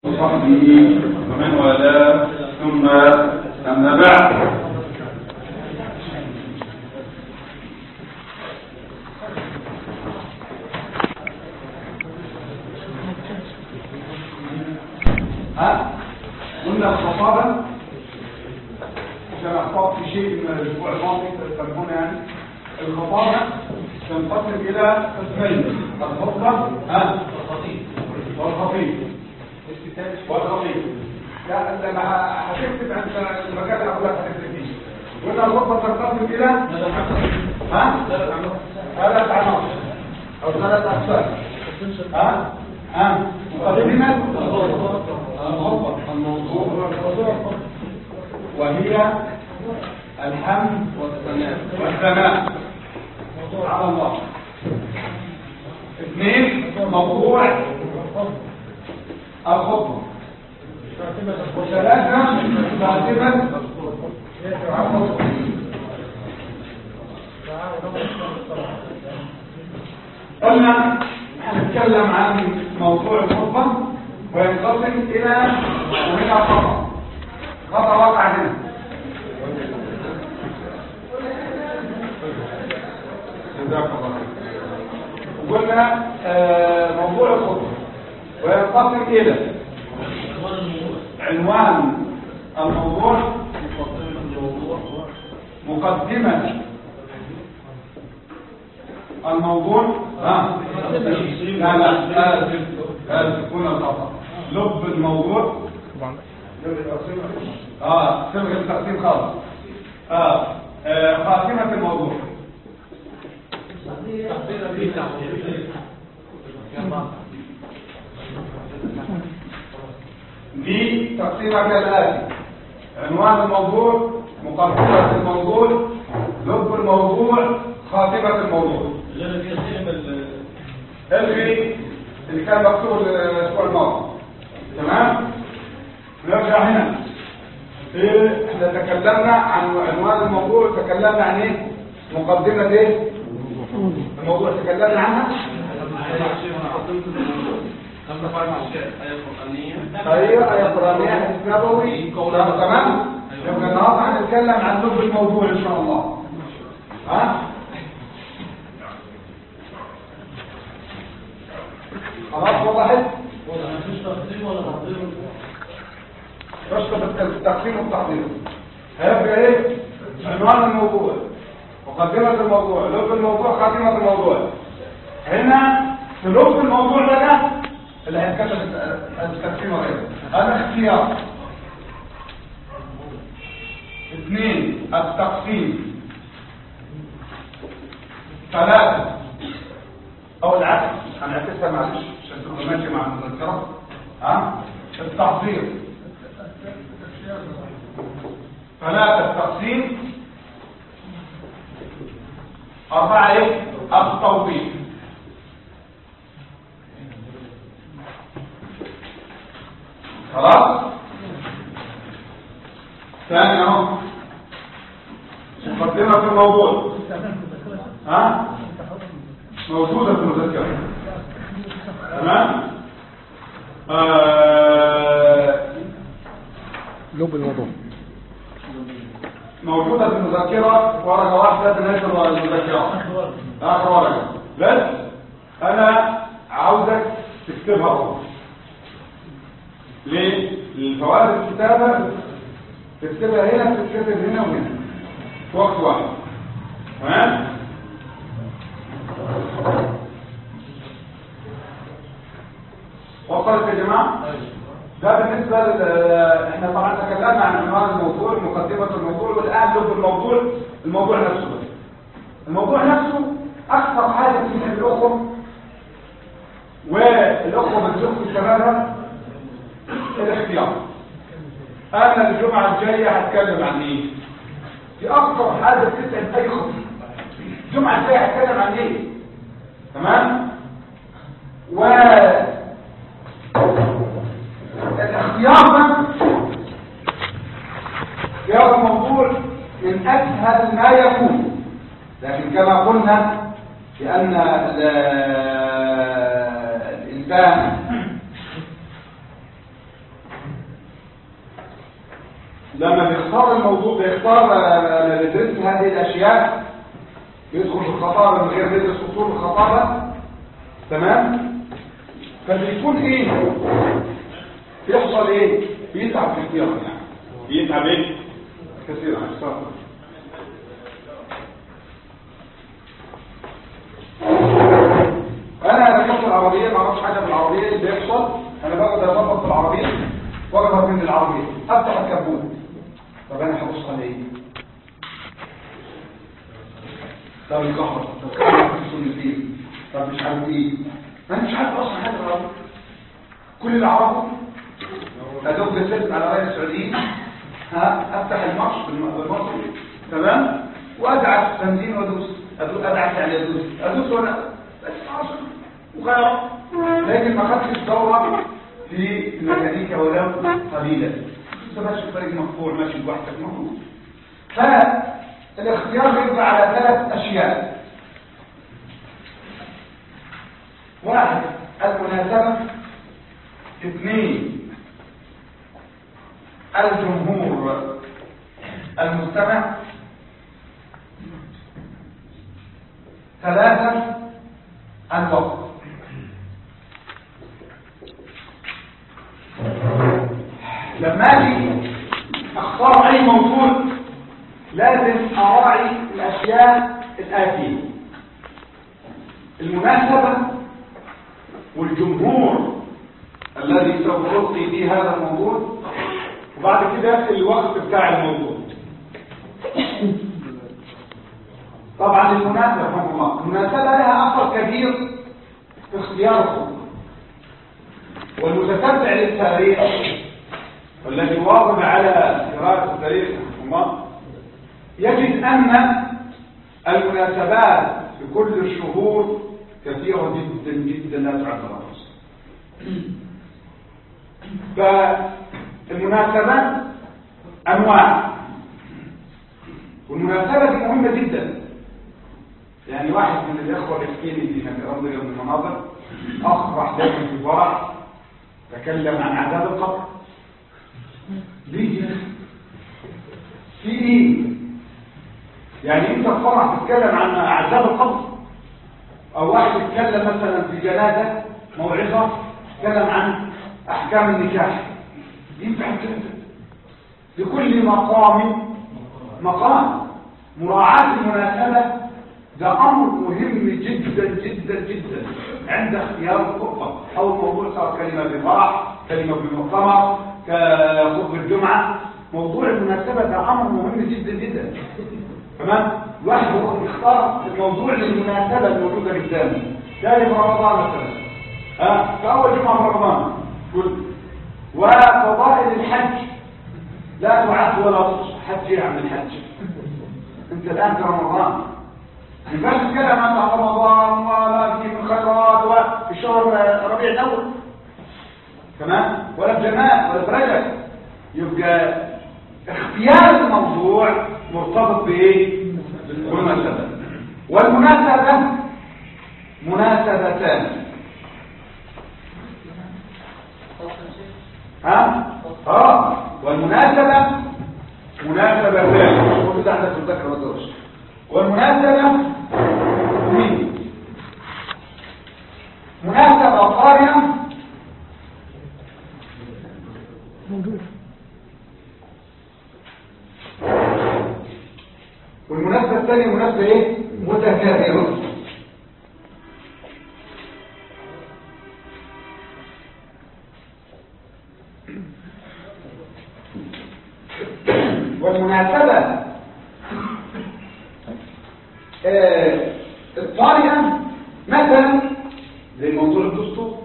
وصحبه ومن والاه ثم أما بعد ها قلنا الخطابة عشان أخطأت في شيء من الأسبوع الماضي تفهمون يعني الخطابة تنقسم إلى قسمين الخطبة ها والخطيب والخطيب لا لما هتكتب عند المكان اللي أقول لك هتكتب فيه قلنا الخطبة تنقسم إلى ها ثلاث عناصر أو ثلاث أقسام ها ها مقدمة الخطبة الموضوع وهي الحمد والثناء على الله اثنين موضوع الخطبة وثلاثة معتمة الخطبة قلنا هنتكلم عن موضوع الخطبة وينقسم إلى وإلى خطأ خطأ وقع هنا جزاك الله خير وقلنا آه، موضوع الخطبة وينقسم إلى عنوان الموضوع مقدمة الموضوع ها لا لا آسف آسف كنا الخطأ لب الموضوع اه سبق التقسيم خالص اه آه، خاتمة الموضوع دي تقسيمها كالآتي عنوان الموضوع مقدمة الموضوع لب الموضوع خاتمة الموضوع الغي اللي كان مكتوب الاسبوع الماضي تمام نرجع هنا إيه، احنا تكلمنا عن عنوان الموضوع تكلمنا عن ايه مقدمة ايه الموضوع تكلمنا عنها ايوه ايه قرانيه حديث نبوي تمام يبقى النهارده هنتكلم عن لب الموضوع ان شاء الله ها خلاص وضحت تشرب التقسيم والتحضير هيبقى ايه عنوان الموضوع مقدمة الموضوع لب الموضوع خاتمة الموضوع هنا في لب الموضوع ده ده اللي هيتكتب التقسيم وغيره هذا اختيار اثنين التقسيم ثلاثة او العكس هنعكسها معلش عشان تبقى ماشي مع المذكرة ها التحضير ثلاثة التقسيم أربعة إيه؟ التوضيح خلاص ثاني اهو مقدمة في الموضوع ها موجودة في المذكرة تمام آه لب الموضوع موجودة في المذكرة ورقة واحدة بنشر المذكرة آخر ورقة بس أنا عاوزك تكتبها أول ليه؟ الفوائد الكتابة تكتبها هنا تكتب هنا وهنا في وقت واحد تمام؟ وصلت يا جماعة؟ ده بالنسبة ل... احنا طبعا تكلمنا عن عنوان الموضوع مقدمة الموضوع والآن لب الموضوع الموضوع نفسه بس. الموضوع نفسه أكثر حاجة في الأخوة والأخوة بتشوف الشباب الاختيار أنا الجمعة الجاية هتكلم عن إيه؟ دي أكثر حاجة بتسأل أي خطيب الجمعة الجاية هتكلم عن إيه؟ تمام؟ و الاختيار ده اختيار الموضوع من اسهل ما يكون لكن كما قلنا بان ال- الانسان لما بيختار الموضوع بيختار آه، يدرس هذه الاشياء يدخل في الخطابه من غير ما يدرس اصول الخطابه تمام فبيكون ايه بيحصل ايه بيتعب كثيرا يعني بيتعب ايه كثيرا صح انا دخلت العربيه ما اعرفش حاجه في العربيه اللي بيحصل انا بقعد اظبط في العربيه واقدر من العربيه افتح الكبوت طب انا هبص على ايه طب الكهرباء طب الكهرباء في السنتين طب مش عارف ايه انا مش عارف اصلا حاجه في العربيه كل اللي اعرفه ادوب جسدت على راي السعوديين ها افتح المارش بالمصري تمام وادعس بنزين وادوس أدوس- ادعس يعني ادوس ادوس وانا بس عشر وغيره لكن ما خدتش دوره في الميكانيكا ولو قليلا لسه ماشي الطريق مقطوع ماشي لوحدك مفروض فالاختيار يبقى على ثلاث اشياء واحد المناسبه اثنين الجمهور المستمع ثلاثة الوقت لما اجي اختار اي موضوع لازم اراعي الاشياء الاتيه المناسبة والجمهور الذي سوف ألقي فيه هذا الموضوع وبعد كده الوقت بتاع الموضوع طبعا المناسبة رحمه الله المناسبة لها أثر كبير في اختيار الخطة والمتتبع للتاريخ والذي واظب على قراءة التاريخ رحمه الله يجد أن المناسبات في كل الشهور كثيرة جدا جدا لا تعد ولا تحصى فالمناسبة أنواع والمناسبة دي مهمة جدا يعني واحد من الإخوة بيحكي لي في رمضي من المناظر أخ راح داخل في فرح تكلم عن عذاب القبر ليه يا أخي؟ في ايه يعني انت في فرح تتكلم عن عذاب القبر او واحد يتكلم مثلا في جنازه موعظه يتكلم عن احكام النكاح ينفع كده لكل مقام مقام مراعاة المناسبة ده أمر مهم جدا جدا جدا عند اختيار الخطبة أو الموضوع صار كلمة بفرح كلمة بمؤتمر كخطبة الجمعة موضوع المناسبة ده أمر مهم جدا جدا تمام الواحد هو يختار الموضوع للمناسبة الموجودة قدامه ده في رمضان مثلا ها في أول جمعة في رمضان قلت وفضائل الحج لا تعد ولا تحصى حج ايه عن الحج انت الان في رمضان ما ينفعش تتكلم عن رمضان وما فيه من خيرات وفي شهر ربيع الاول تمام ولا في جمال ولا في رجب يبقى اختيار الموضوع مرتبط بايه بالمناسبه والمناسبه مناسبتان ها اه والمناسبة مناسبتان المفروض احنا في الذكر ما تقولش والمناسبة مين مناسبة قارنة موجود والمناسبة الثانية مناسبة ايه متكاثرة والمناسبة آه، الطارئة مثلا زي موضوع الدستور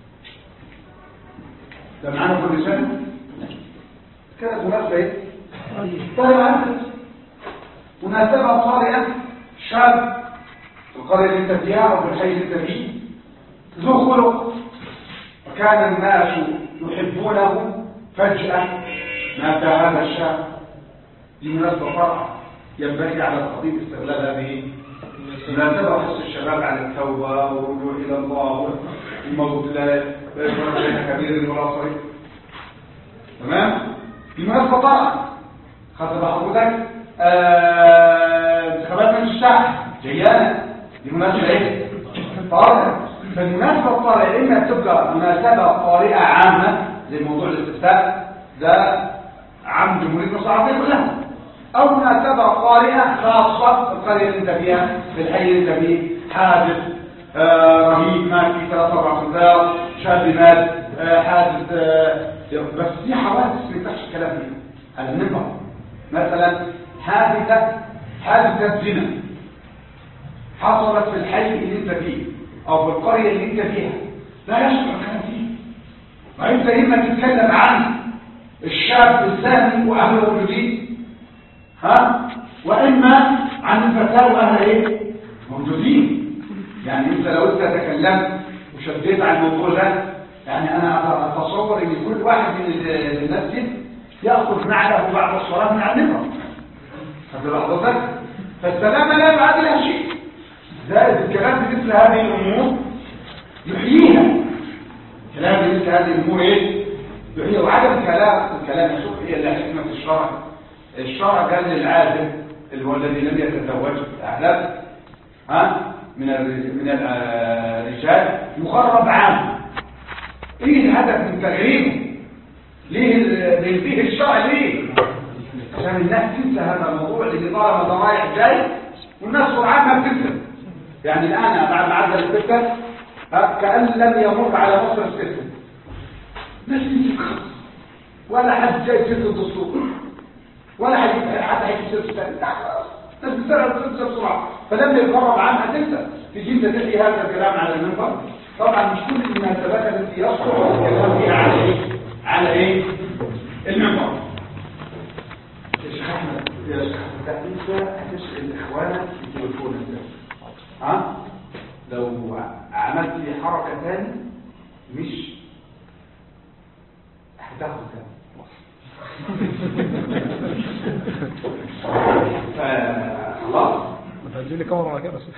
ده معانا كل سنة كانت مناسبة ايه؟ طارئة مناسبة طارئة شاب في القرية اللي انت فيها او في الحي اللي انت فيه ذو خلق وكان الناس يحبونه فجأة مات هذا الشاب دي مناسبة فرح ينبغي على الخطيب استغلال هذه مناسبة حث الشباب على التوبة والرجوع إلى الله والموت لا لا يفرق بين كبير ولا صغير تمام دي مناسبة طرح خدت بقى حضرتك آه، انتخابات مجلس الشعب جيانة دي مناسبة ايه؟ طارئة فالمناسبة الطارئة إما تبقى مناسبة طارئة عامة زي موضوع الاستفتاء ده عام جمهورية مصر العربية كلها أو مناسبة طارئة خاصة بالقرية اللي أنت فيها بالحي اللي أنت فيه حادث آه، رهيب مات في ثلاث أربع أنفار شاب مات آه، حادث آه، بس في حوادث ما ينفعش الكلام فيها على المنبر مثلا حادثة حادثة زنا حصلت في الحي اللي انت فيه او في القرية اللي انت فيها لا يشرع الكلام فيه وانت اما تتكلم عن الشاب الثاني واهله موجودين ها واما عن الفتاة واهلها ايه موجودين يعني انت لو انت تكلمت وشديت عن الموضوع ده يعني انا اتصور ان كل واحد من المسجد ياخذ نعله بعد الصلاه من على المنبر هذا لحظتك فالسلامه لا يعادل لها شيء زائد الكلام بمثل هذه الامور يحييها كلام بمثل هذه الامور ايه يحييها وعدم الكلام الكلام يشوف هي اللي حكمه الشرع الشرع قال للعادل اللي هو الذي لم يتزوج الاحلام ها من الر- من الرجال مخرب عام ايه الهدف من تغريبه ليه ال- بينتهي الشرع ليه عشان الناس تنسى هذا الموضوع اللي طالما ده رايح جاي والناس سرعان ما بتنسى يعني الان بعد ما عدى الفتة ها، كأن لم يمر على مصر الفتة ناس تنسى خالص ولا حد جاي سيرة الدستور ولا حد حد هيجي سيرة الثاني لا خلاص ناس بتسرع تنسى بسرعة فلما يقرب عنها تنسى تجي انت تحيي هذا الكلام على المنبر طبعا مش كل المناسبات التي يصدر الكلام فيها على ايه؟ على ايه؟ المنبر يا شيخ احمد يا شيخ احمد انت هتسال اخوانك في تليفونك ده ها لو عملت لي حركه ثاني مش هتاخد ثاني فخلاص هتجيب لي كاميرا على كده بس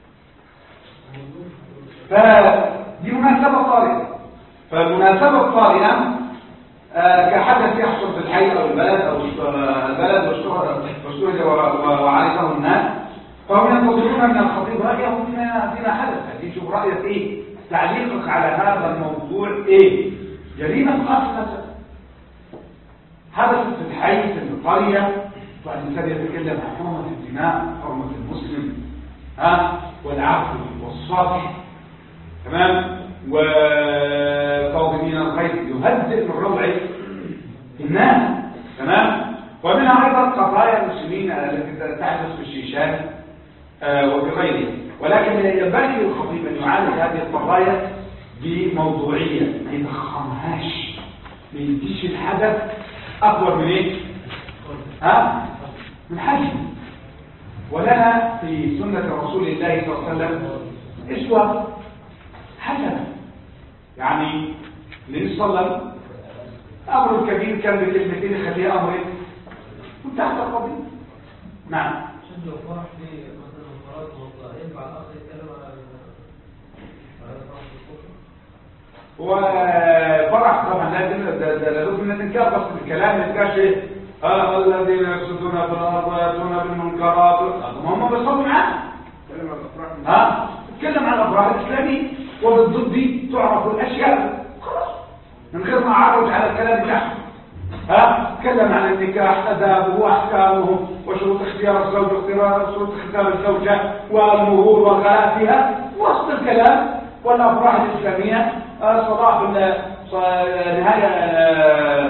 فدي مناسبة طارئة فالمناسبة الطارئة آه، كحدث يحصل في الحي أو البلد أو الش- البلد واشتهر واشتهر و- و- وعرفه الناس فهم ينتظرون من الخطيب رأيه فيما فيما حدث هدي شوف رأيك إيه تعليقك على هذا الموضوع إيه جريمة قتل مثلا حدثت في الحي في القرية والإنسان يتكلم عن حرمة الدماء حرمة المسلم ها والعفو والصفح تمام وقاضمين الخير يهدئ من روعه الناس تمام ومنها ايضا قضايا المسلمين التي تحدث في الشيشان آه، وفي غيره ولكن ينبغي للخطيب ان يعالج هذه القضايا بموضوعيه ما يضخمهاش ما يديش الحدث اكبر من ايه؟ ها؟ من حجم ولنا في سنة رسول الله صلى الله عليه وسلم اسوة حسنة يعني النبي صلى الله عليه وسلم أمر الكبير كان بكلمتين يخليه أمر إيه؟ وتحت القضية نعم شد الفرح في مثلا الفرات والله ينفع الاخ يتكلم على على الفرح في الكفر وفرح طبعا لازم ده ده لابد من الانكار بس الكلام ما يبقاش ايه آه الذين يفسدون في الارض وياتون بالمنكرات ما هم بيصلوا معانا ها اتكلم عن الافراح الاسلامي وبالضد دي تعرف الاشياء خلاص من غير ما اعرج على الكلام بتاعهم ها اتكلم عن النكاح ادابه واحكامه وشروط اختيار الزوج واختيار شروط اختيار الزوجه والمهور والغلاء فيها وسط الكلام والافراح الاسلاميه آه، صلاح ال- ص- نهايه آه،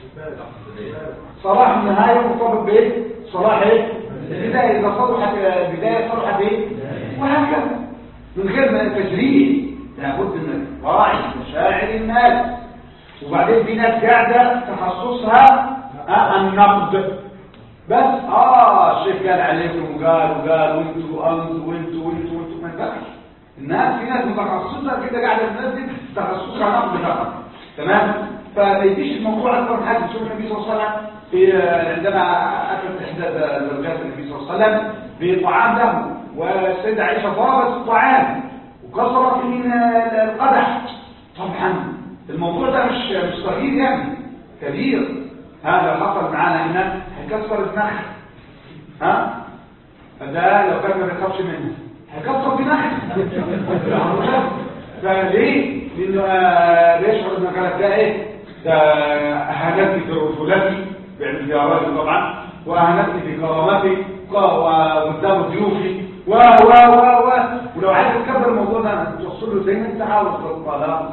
صلاح النهايه مرتبط بايه؟ صلاح ايه؟ البدايه اذا صلحت البدايه صلحت ايه؟ وهكذا من غير ما تجريد لابد من راعي مشاعر الناس وبعدين في ناس قاعده تخصصها آه، النقد بس اه الشيخ قال عليكم وقال وقال وانتوا وانتوا وانتوا وانتوا وانتوا ما ينفعش الناس في ناس متخصصه كده قاعده في المسجد تخصصها نقد فقط تمام فما يجيش الموضوع اكبر من حاجه شوف النبي صلى الله عليه وسلم في عندما اكلت احدى زوجات النبي صلى الله عليه وسلم بطعام له والسيده عائشه ضربت الطعام وكسرت من القدح طبعا الموضوع ده مش مش صغير يعني كبير هذا حصل معانا هنا هيكسر دماغك ها ده لو كان ما بيخافش منها هيكسر دماغك فليه؟ لانه آه، بيشعر ان كانت ده ايه؟ ده اهانتني في رسولتي باعتباراتي طبعا واهانتني في كرامتي وقدام ضيوفي و و و و ولو عايز تكبر الموضوع ده توصل له زي ما انت عاوز الطلاق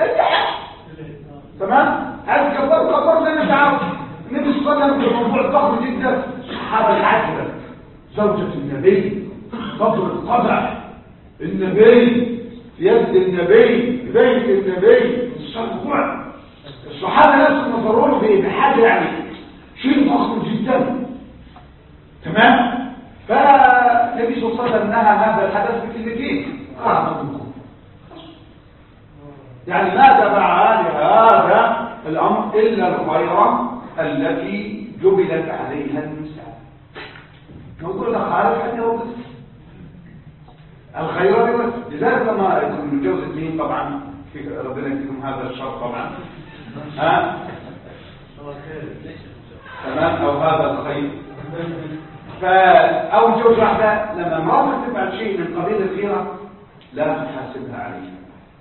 تمام عايز تكبر كبر زي ما انت عاوز النبي صلى الله عليه وسلم في الموضوع ضخم جدا الصحابه العشره زوجة النبي فضل القدع النبي يد النبي بيت النبي الصدقوع الصحابة نفسهم نظروا له بإيه؟ بحاجة يعني شيء ضخم جدا تمام فالنبي صلى الله عليه وسلم نهى هذا الحدث بكلمتين آه منكم يعني ما تبع لهذا الأمر إلا الخيرة التي جبلت عليها النساء نقول ده خالف حتى هو بس الخيرات بس لذلك لما يكون متجوز اثنين طبعا في ربنا يكتبهم هذا الشر طبعا ها تمام او هذا الخير ف او متجوز واحده لما مراتك تفعل شيء من قبيل الغيره لا تحاسبها عليه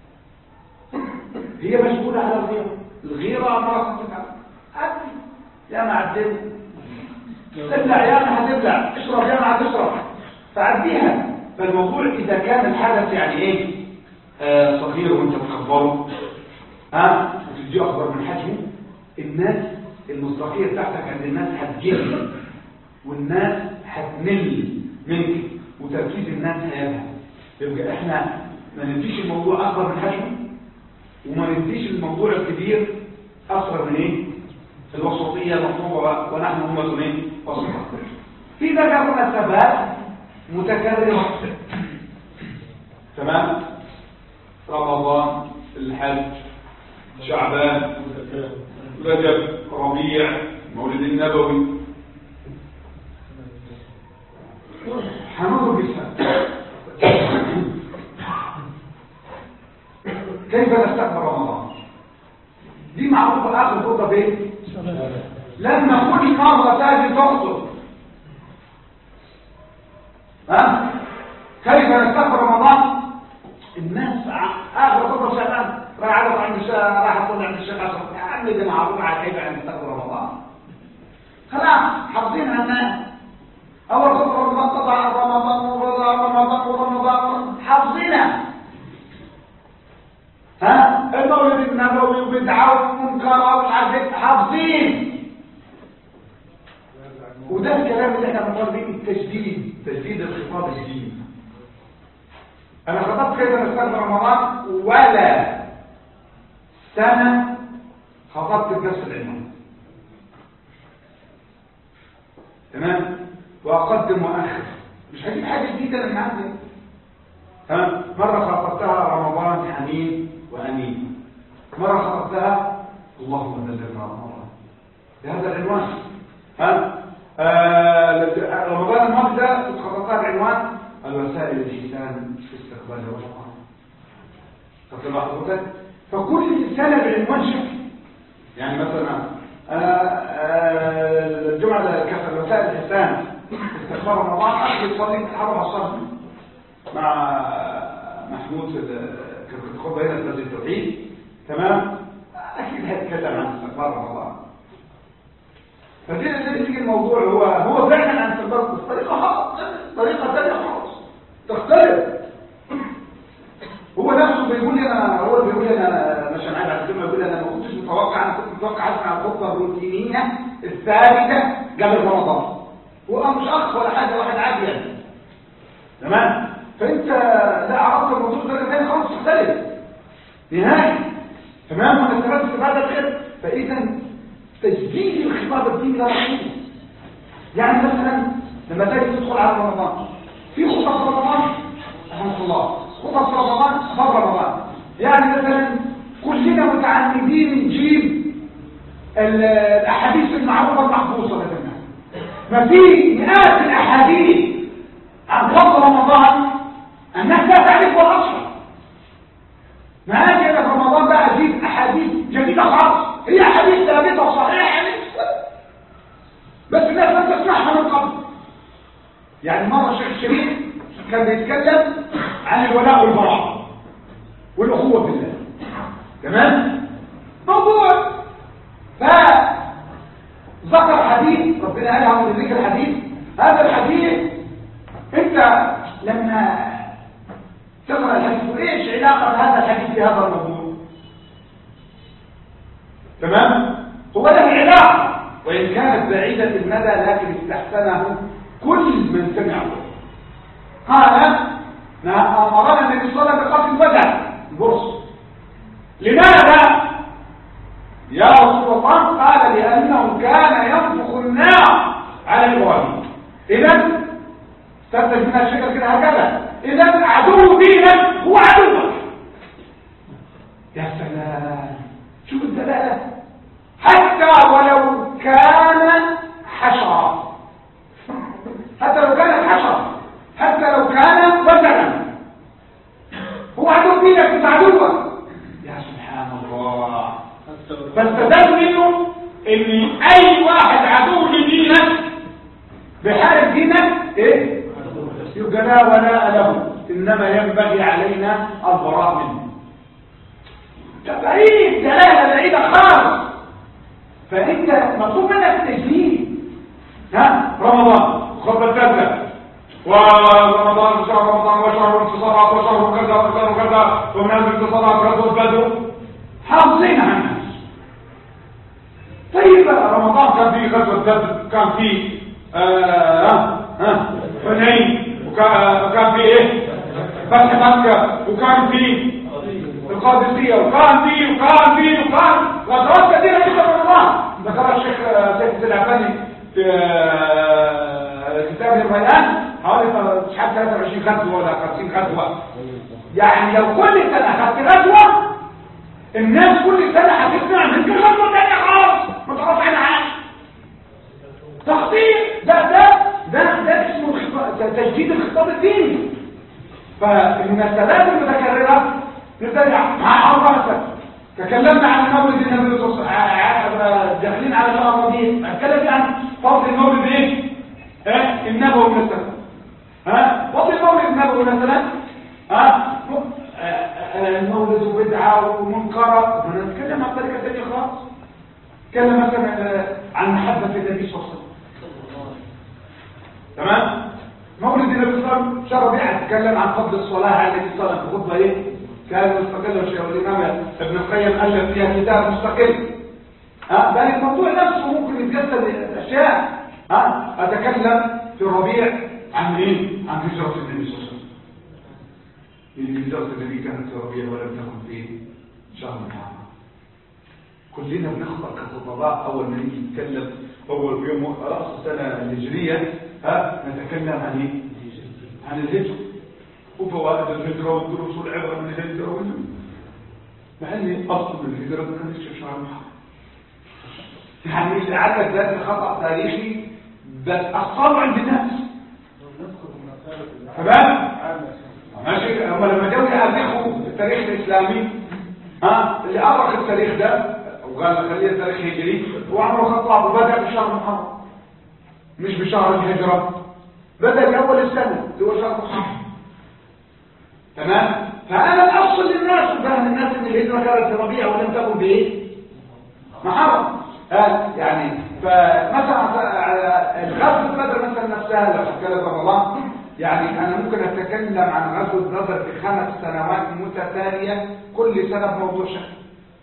هي مسؤوله على الغيره الغيره مراتك تفعل عدي يا ما عديت تبلع يا ما هتبلع اشرب يا ما هتشرب فعديها فالموضوع إذا كان الحدث يعني إيه آه صغير وانت تخبره ها وتدي أكبر من حجمه الناس المصداقية بتاعتك عند الناس هتجل والناس هتمل منك وتركيز الناس هيذهب يبقى احنا ما نديش الموضوع أكبر من حجمه وما نديش الموضوع الكبير أصغر من إيه الوسطية المطلوبة ونحن أمة إيه وسطية في ذلك مناسبات متكررة تمام رمضان الحج شعبان رجب ربيع مولد النبوي حنور بسها كيف نستقبل رمضان دي معروفة آخر خطة فين لما كل مرة تاجي تخطب ها كيف نستقبل رمضان الناس اخر خطبه شغال راح اعرف عند الشيخ راح اطلع عند الشيخ اشرف يا عم ده معروف على كيف نستقبل رمضان خلاص حافظينها الناس اول خطبه رمضان قطع رمضان ورمضان رمضان ورمضان حافظينها ها المولد النبوي وبدعه ومنكرات وحاجات حافظين وده الكلام اللي احنا بنقول بيه التجديد تجديد الخطاب الجديد انا خطبت كيف نستقبل رمضان ولا سنة خطبت بنفس العنوان تمام واقدم واخر مش هجيب حاجة جديدة من عندي تمام مرة خطبتها رمضان حميد وامين مرة خطبتها اللهم بلغنا رمضان بهذا العنوان ها آه رمضان الماضي ده اتخططها بعنوان الوسائل الإنسان في استقبال الرمضان فتلاحظوا فكل سنة بعنوان شكل يعني مثلا أنا آه الجمعة كفر وسائل الإنسان في استقبال رمضان أخذ صلي في الحرم الصلي مع محمود كانت خطبة هنا في مسجد التوحيد تمام أكيد هيتكلم عن استقبال رمضان فدي اللي تيجي الموضوع هو هو فعلا عن تجربه بطريقه خاصه طريقه ثانيه خالص تختلف هو نفسه بيقول لي انا هو بيقول لي انا مش انا عايز الكلمه بيقول لي انا ما كنتش متوقع انا كنت متوقع اسمع الخطه الروتينيه الثابته قبل رمضان هو مش اخ ولا حاجه واحد عادي يعني تمام فانت لا عرفت الموضوع ده ثاني خالص تختلف نهائي تمام وانا استفدت بعد الخير فاذا تجديد الخطاب الديني ده رحيم يعني مثلا لما تيجي تدخل على رمضان في خطب في رمضان رحمه الله خطب في رمضان قبل رمضان يعني مثلا كلنا متعمدين نجيب الاحاديث المعروفه المحفوظه مثلا ما في مئات الاحاديث عن فضل رمضان الناس لا تعرفها اصلا ما اجي في رمضان بقى اجيب احاديث جديده خالص هي حديث ثابته صحيحه بس الناس يعني مرة الشيخ الشريف كان بيتكلم عن الولاء والبراء والأخوة في الله تمام موضوع فذكر حديث ربنا قال عن ذكر الحديث هذا الحديث انت لما تقرا الحديث ايش علاقه هذا الحديث بهذا الموضوع تمام هو له علاقه وان كانت بعيده المدى لكن استحسنه كل من سمعه قال ما امرنا النبي صلى الله عليه وسلم بقتل البدع البرص لماذا يا رسول الله قال لانه كان ينفخ النار على ابراهيم اذا تنتج من الشكل كده هكذا اذا عدو دينك هو عدوك يا سلام شوف الدلاله حتى ولو كان حشرا حتى لو كان حشرا حتى لو كان وزنا هو عدو دينك مش عدوك يا سبحان الله فاستدل منه ان اي واحد عدو لدينك بحارب دينك ايه يبقى لا ولاء له انما ينبغي علينا البراء منه ده بعيد دلاله بعيده خالص فانت مطلوب منك تجديد ها رمضان خطبه الثالثه ورمضان شهر رمضان وشهر انتصارات وشهر كذا وكذا وكذا ومن الانتصارات غزوه بدر حافظين عنها طيب رمضان كان فيه غزوه بدر كان فيه آه آه حنين وكان وكان فيه ايه فتح مكه وكان فيه القادسيه وكان فيه وكان فيه وكان غزوات كثيره جدا في رمضان ذكرها الشيخ سيد العباني في كتاب البيان حوالي مش عارف 23 غزوه ولا 50 غزوه يعني لو كل سنه اخذت غزوه الناس كل سنه هتسمع من كل غزوه ثانيه خالص ما تعرفش عنها حاجه تخطيط ده ده ده ده اسمه تجديد الخطاب الديني فالمناسبات المتكرره نبتدع مع الله مثلا تكلمنا عن مولد النبي صلى الله عليه وسلم داخلين على شهر رمضان اتكلم عن فضل المولد ايه ها النبوي مثلا ها فضل المولد النبوي مثلا ها المولد بدعه ومنكره نتكلم عن طريقه ثانيه خالص تكلم مثلا عن محبه النبي صلى الله عليه وسلم تمام مولد النبي صلى الله عليه وسلم شهر ربيع تكلم عن فضل الصلاه على النبي صلى الله عليه وسلم خطبه ايه كان مستقل الشيخ الامام ابن القيم الف فيها كتاب مستقل ها بل الموضوع نفسه ممكن يتجسد اشياء ها اتكلم في الربيع عن ايه عن هجره النبي صلى الله عليه وسلم ان هجره النبي كانت في الربيع ولم تكن في شهر محرم كلنا بنخطأ كخطباء اول ما نيجي نتكلم اول يوم راس السنه الهجريه ها نتكلم عن ايه عن الهجره وفوائد الهجرة والدروس والعبرة من الهجرة والهجرة مع ان اصل الهجرة ما كانش في شهر محرم يعني اللي عندك ذات خطأ تاريخي بس اصله عند الناس تمام ماشي هم لما جاوا يأرخوا التاريخ الاسلامي ها اللي أرخ التاريخ ده وقال خليه التاريخ هجري هو عمره خطاب وبدأ بشهر محرم مش بشهر الهجرة بدأ بأول السنة اللي هو شهر محرم تمام فانا الاصل للناس فهم الناس ان الهجره كانت في ربيع ولم تكن بايه محرم ها يعني فمثلا الغزوه بدر مثلا نفسها لو اتكلم رمضان يعني انا ممكن اتكلم عن غزوه بدر في خمس سنوات متتاليه كل سنه بموضوع شكل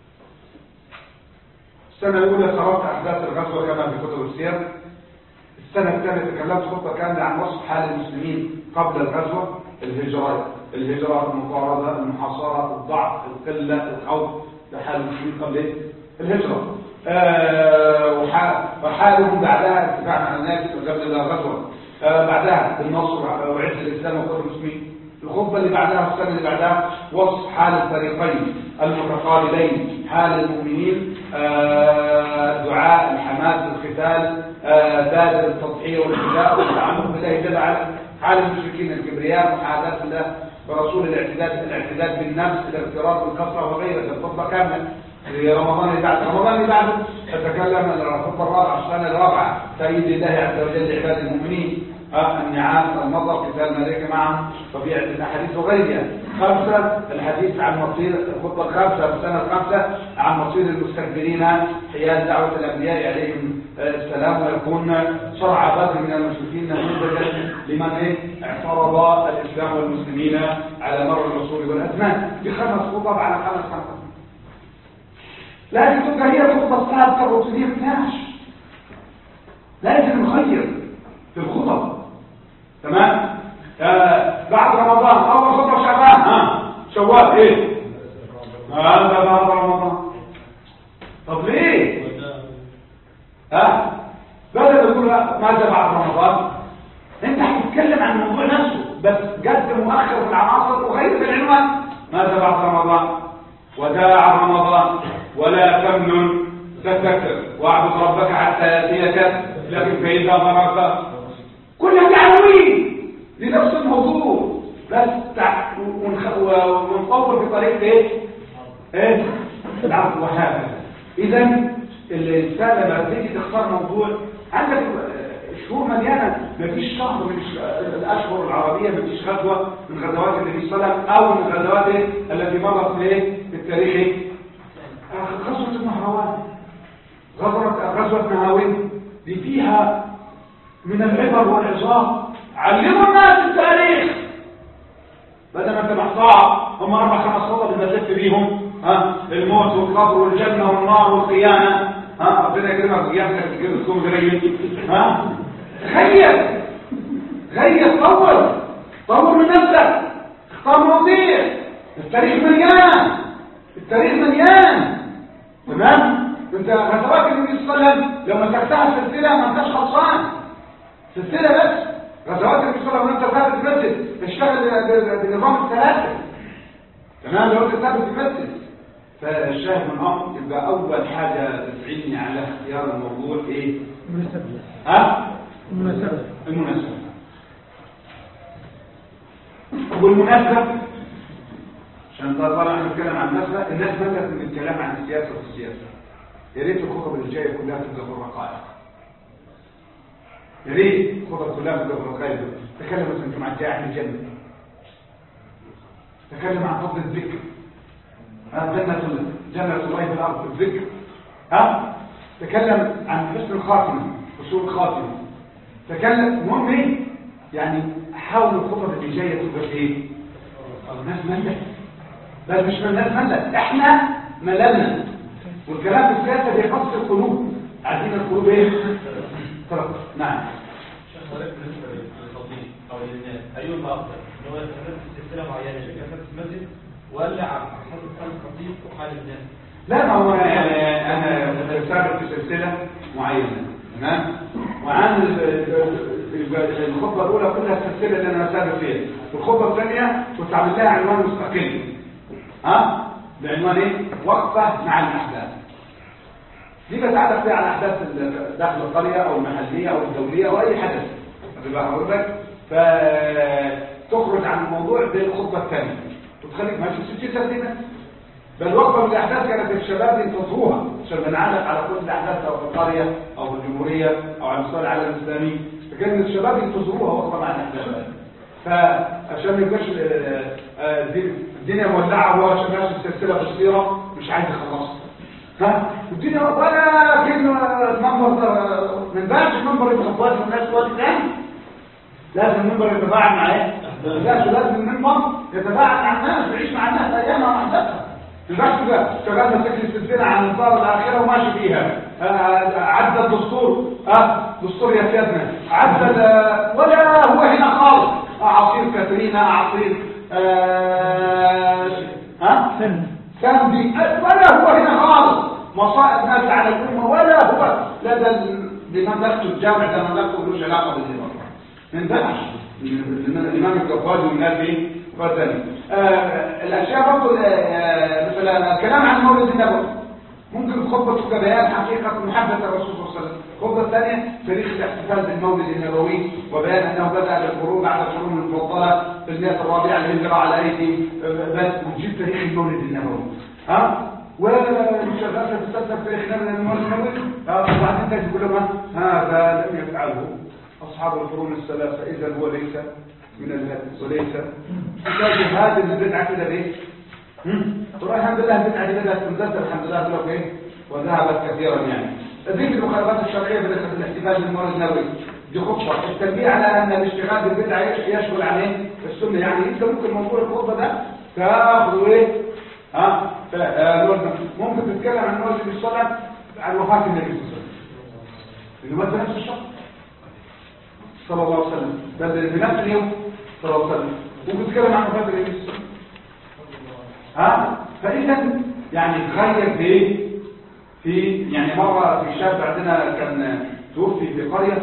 السنه الاولى سردت احداث الغزوه كما في كتب السير السنه الثانيه تكلمت خطه كامله عن وصف حال المسلمين قبل الغزوه الهجرات الهجرة المقاربة المحاصرة الضعف القلة الخوف لحال المسلمين قبل الهجرة آه وحالهم بعدها اتفاق على الناس قبل الغزوة آه بعدها النصر وعز الإسلام وكل المسلمين الخطبة اللي بعدها والسنة اللي بعدها وصف حال الفريقين المتقابلين حال المؤمنين آه دعاء الحماس القتال بادر التضحية والفداء والتعامل بالله جل وعلا حال المشركين الكبرياء محاذاة الله ورسول الاعتداد الاعتداد بالنفس الاغترار بالكثره وغيرها الخطبه كامله في رمضان اللي بعد رمضان اللي بعده تتكلم الخطبه الرابعه السنه الرابعه تأييد الله عز وجل لعباد المؤمنين آه النعاس المطر قتال الملائكة معهم طبيعة الأحاديث وغيرها خمسة الحديث عن مصير الخطبة الخامسة في السنة الخامسة عن مصير المستكبرين حيال دعوة الأنبياء عليهم السلام ويكون شرع بدر من المشركين نموذجا لمن إيه؟ اعترض الإسلام والمسلمين على مر العصور والأزمان بخمس خطب على خمس خمس لكن تبقى هي الخطبة الثالثة الروتينية 12 لازم نغير في الخطب تمام آه بعد رمضان اول خطبه شعبان ها شوال ايه هذا بعد رمضان طب ليه ها بدل تقول ماذا بعد رمضان انت هتتكلم عن الموضوع نفسه بس قدم مؤخر في العناصر وغير في العنوان ماذا بعد رمضان وداع رمضان ولا تمنن تستكثر واعبد ربك حتى ياتيك لكن فاذا فرغت كلها دعوين لنفس الموضوع بس تع... ونخ... ونطور في طريق ايه ايه العفو وهذا اذا الانسان لما تيجي تختار موضوع عندك شهور مليانه مفيش شهر من الاشهر العربيه مفيش غزوه من غزوات النبي صلى الله عليه وسلم او من الغزوات التي مرت في ايه في التاريخ غزوه النهروان غزوه غزوه نهاوند دي فيها من العبر والعظام علموا الناس التاريخ بدل ما انت محصاع هم اربع خمس خطط اللي تلف بيهم ها الموت والقبر والجنه والنار والقيامه ها ربنا يكرمك ويامك تكون غريب ها تخيل غير طور طور من نفسك اختار مواضيع التاريخ مليان التاريخ مليان تمام انت غزوات النبي صلى الله عليه وسلم لما تفتح السلسله ما انتش خلصان سلسله بس غزوات النبي صلى الله عليه وسلم انت ثابت تمثل تشتغل بنظام الثلاثه تمام لو انت ثابت تمثل فالشاهد من الامر يبقى اول حاجه تسعدني على اختيار الموضوع ايه المناسبة ها المناسبة المناسبه والمناسبه عشان طبعا احنا بنتكلم عن المناسبه الناس بدات من الكلام عن السياسه والسياسه يا ريت الخطب اللي جايه كلها تبقى في الرقائق يا ريت الخطب كلها تبقى في الرقائق تكلم مثلا عن جاعل الجنه تكلم عن فضل الذكر ها جنة جنة الله في الأرض الذكر ها تكلم عن حسن الخاتمة حسن الخاتمة تكلم المهم ايه يعني حاول الخطب اللي جايه تبقى في ايه الناس ملت بل مش من الناس ملت احنا مللنا والكلام في السياسه بيقص القلوب عايزين القلوب ايه طرف نعم شيخ حضرتك بالنسبه للخطيب او للناس ايهما افضل ان هو يستمر في سلسله معينه شكل في المسجد ولا على حسب حال الخطيب وحال الناس لا ما هو انا انا ثابت في سلسله معينه تمام وعن ال- ال- الخطبه الاولى كلها السلسله اللي انا ثابت فيها والخطبه الثانيه كنت عامل لها عنوان مستقل ها بعنوان ايه وقفه مع الاحداث دي بتعرف فيها على احداث ال- داخل القريه او المحليه او الدوليه او اي حدث هتبقى حضرتك فتخرج عن الموضوع بالخطبه الثانيه وتخليك ماشي ست سنين بل وقفه من الاحداث كانت الشباب ينتظروها عشان بنعلق على كل الاحداث او في القريه او في الجمهوريه او على مستوى العالم الاسلامي فكان الشباب ينتظروها وقفه مع الاحداث فعشان ما يبقاش آه، آه، الدنيا- الدنيا مولعه وهو عشان ماشي السلسله قصيره مش عايز يخلصها ها الدنيا ولا كلمه المنبر ده ما ينفعش المنبر يبقى خطوات الناس في وقت ثاني لازم المنبر يتفاعل مع ايه؟ لازم لازم المنبر يتفاعل مع الناس ويعيش مع الناس ايامها واحداثها البحث ده شغال مسك السلسله عن انصار الاخره وماشي فيها آه، عدى الدستور اه دستور يا سيادنا عدى آه، ولا هو هنا خالص اعاصير كاترينا اعاصير آه، ها سن سامدي ولا هو هنا خالص مصائب ناس على الامه ولا هو لدى ال- بمملكته الجامع ده مملكته ملوش علاقه بالدين ما ينفعش الامام الجباري والناس دي فتن الاشياء برضه آه، مثلا الكلام عن مولد النبوي ممكن الخطبه تبقى بيان حقيقه محبه الرسول صلى الله عليه وسلم الخطبه الثانيه تاريخ الاحتفال بالمولد النبوي وبيان انه بدا بالقرون بعد القرون المفضله في المئه الرابعه للهجره على ايدي آه، بس وتجيب تاريخ المولد النبوي ها وشغال في تسلسل تاريخ المولد النبوي آه، وبعدين تجي تقول لهم هذا لم يفعله أصحاب القرون الثلاثة إذا هو ليس من الهدي وليس تجد هذه البدعة كده ليه؟ ترى الحمد لله البدعة دي بدأت تنزل الحمد لله دلوقتي إيه؟ وذهبت كثيرا يعني ذكر المخالفات الشرعية بالنسبة للاحتفال بالمولد النبوي دي خطبة التنبيه على أن الاشتغال بالبدعة يشغل عن إيه؟ السنة يعني أنت ممكن موضوع الخطبة ده تاخذه إيه؟ ها؟ ممكن تتكلم عن المولد النبي صلى الله عليه وسلم عن وفاة النبي صلى الله عليه وسلم لأنه مثل نفس الشخص صلى الله عليه وسلم بل في نفس اليوم صلى الله عليه وسلم وبتتكلم عن وفاة النبي صلى الله عليه وسلم ها فإذا يعني تغير في إيه؟ في يعني مرة في شاب عندنا كان توفي في قرية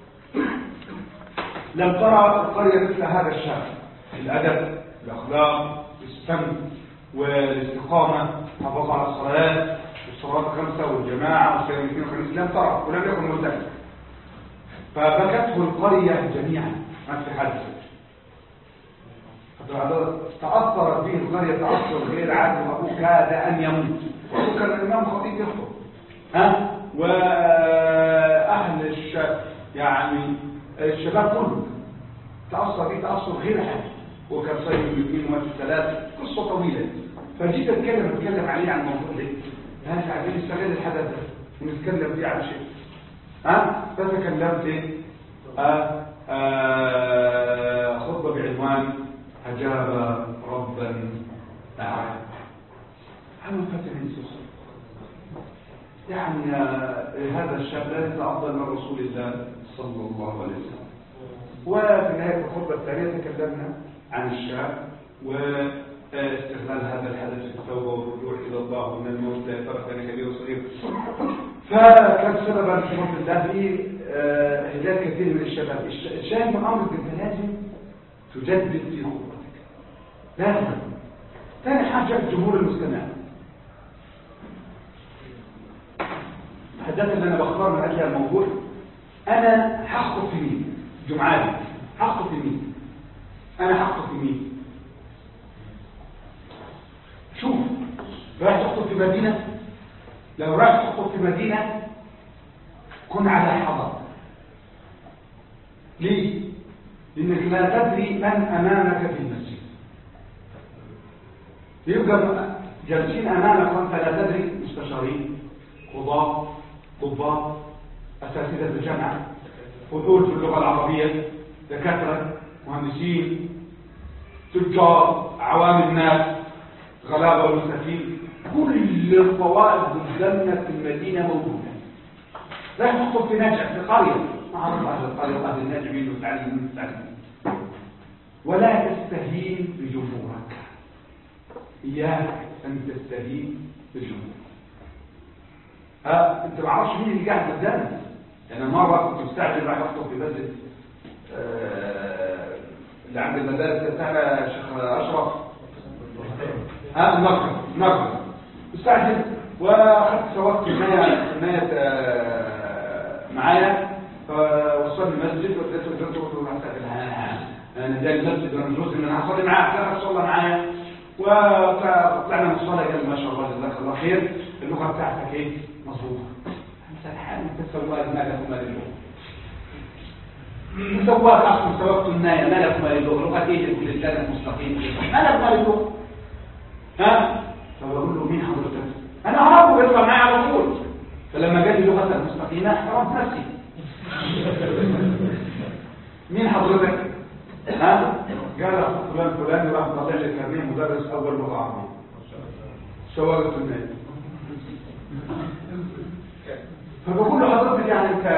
لم ترى القرية مثل هذا الشاب الأدب الأخلاق السمت والاستقامة حفظ على الصلاة والصلاة الخمسة والجماعة والصيام الاثنين والخميس لم ترى ولم يكن ملتزم فبكته القرية جميعا ما في حد تأثرت به القرية تأثر غير عادي وأبوه كاد أن يموت وأبوه كان الإمام خطيب يخطب ها وأهل الشاب يعني الشباب كله تأثر به تأثر غير عادي وكان صيد الاثنين ومات الثلاث قصة طويلة فجيت أتكلم أتكلم عليه عن الموضوع ده هل عايزين نستغل الحدث ده ونتكلم فيه عن شيء ها فتكلمت ايه آه آه خطبة بعنوان أجاب ربا دعاه عمل فتح النسوس يعني هذا الشاب لا يتعظم من رسول الله صلى الله عليه وسلم وفي نهاية الخطبة الثانية تكلمنا عن الشاب واستغلال هذا الحدث في التوبة والرجوع إلى الله وأن الموت لا يفرق بين كبير وصغير فكان سببا في فضل الله في إهلاك كثير من الشباب الشاهد من أمر أنت لازم تجدد في خطبتك لازم ثاني حاجة الجمهور المستمع الحدث اللي أنا بختار من أجل الموضوع أنا هخطب في مين جمعالي هخطب في مين أنا هخطب في مين شوف رايح تخطب في مدينة لو رايح تخطب في مدينة كن على حذر ليه؟ لأنك لا تدري من أمامك في المسجد يبقى جالسين أمامك وأنت لا تدري مستشارين قضاة ضباط أساتذة الجامعة فضول في اللغة العربية دكاترة مهندسين تجار عوام الناس غلابة والمساكين كل الطوائف قدامنا في المدينة موجودة لا تخطب في نجع في قرية معروف أهل القرية وأهل النجع مين وتعلم مين وتعلم ولا تستهين بجمهورك إياك أن تستهين بجمهورك ها أنت ما عرفش مين اللي قاعد قدامك يعني مرة كنت مستعجل رايح أخطب في مسجد آه اللي عند المدارس بتاعنا شيخ أشرف ها النقل نقل مستعجل واخدت سواق كمية كمية معايا فوصلني المسجد وقلت له قلت له انا جاي المسجد وانا جزء من هصلي معاك لا صلى معايا وطلعنا من الصلاه قال ما شاء الله جزاك الله خير اللغه بتاعتك ايه مظبوطه انت الحال انت سواق ما لك وما للغه سواق اصلا سواقت النايه ما لك وما للغه لغه ايه كل الثلاث مستقيم ما لك وما للغه ها فبقول له مين حضرتك انا اعرفه يطلع معايا على طول فلما جالي لغه المستقيمه احترمت نفسي مين حضرتك ها قال اخو فلان فلان راح طلع لي كارنيه مدرس اول لغه عربيه سواقة النادي فبقول له حضرتك يعني انت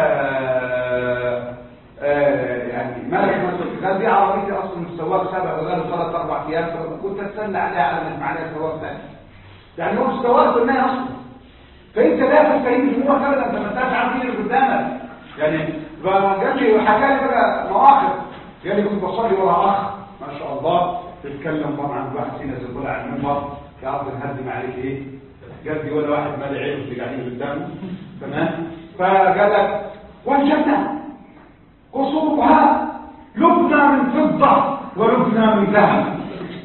آه يعني مالك مثلا قال دي عربيتي اصلا مش سواق سابع وقال ثلاث اربع ايام فكنت استنى عليها على ما اسمع عليها سواق ثاني يعني هو مش سواق النادي اصلا فانت لا تستهين جمهورك ابدا انت ما انتش عارف مين اللي قدامك يعني قال لي حكى لي بقى مواقف قال لي كنت بصلي ورا اخ ما شاء الله بيتكلم طبعا واحد فينا زي طلع على المنبر يا عبد نهدم عليك ايه قال لي ولا واحد مالي عينه اللي قاعدين قدامه تمام فقال لك والجنه قصورها لبنى من فضه ولبنى من ذهب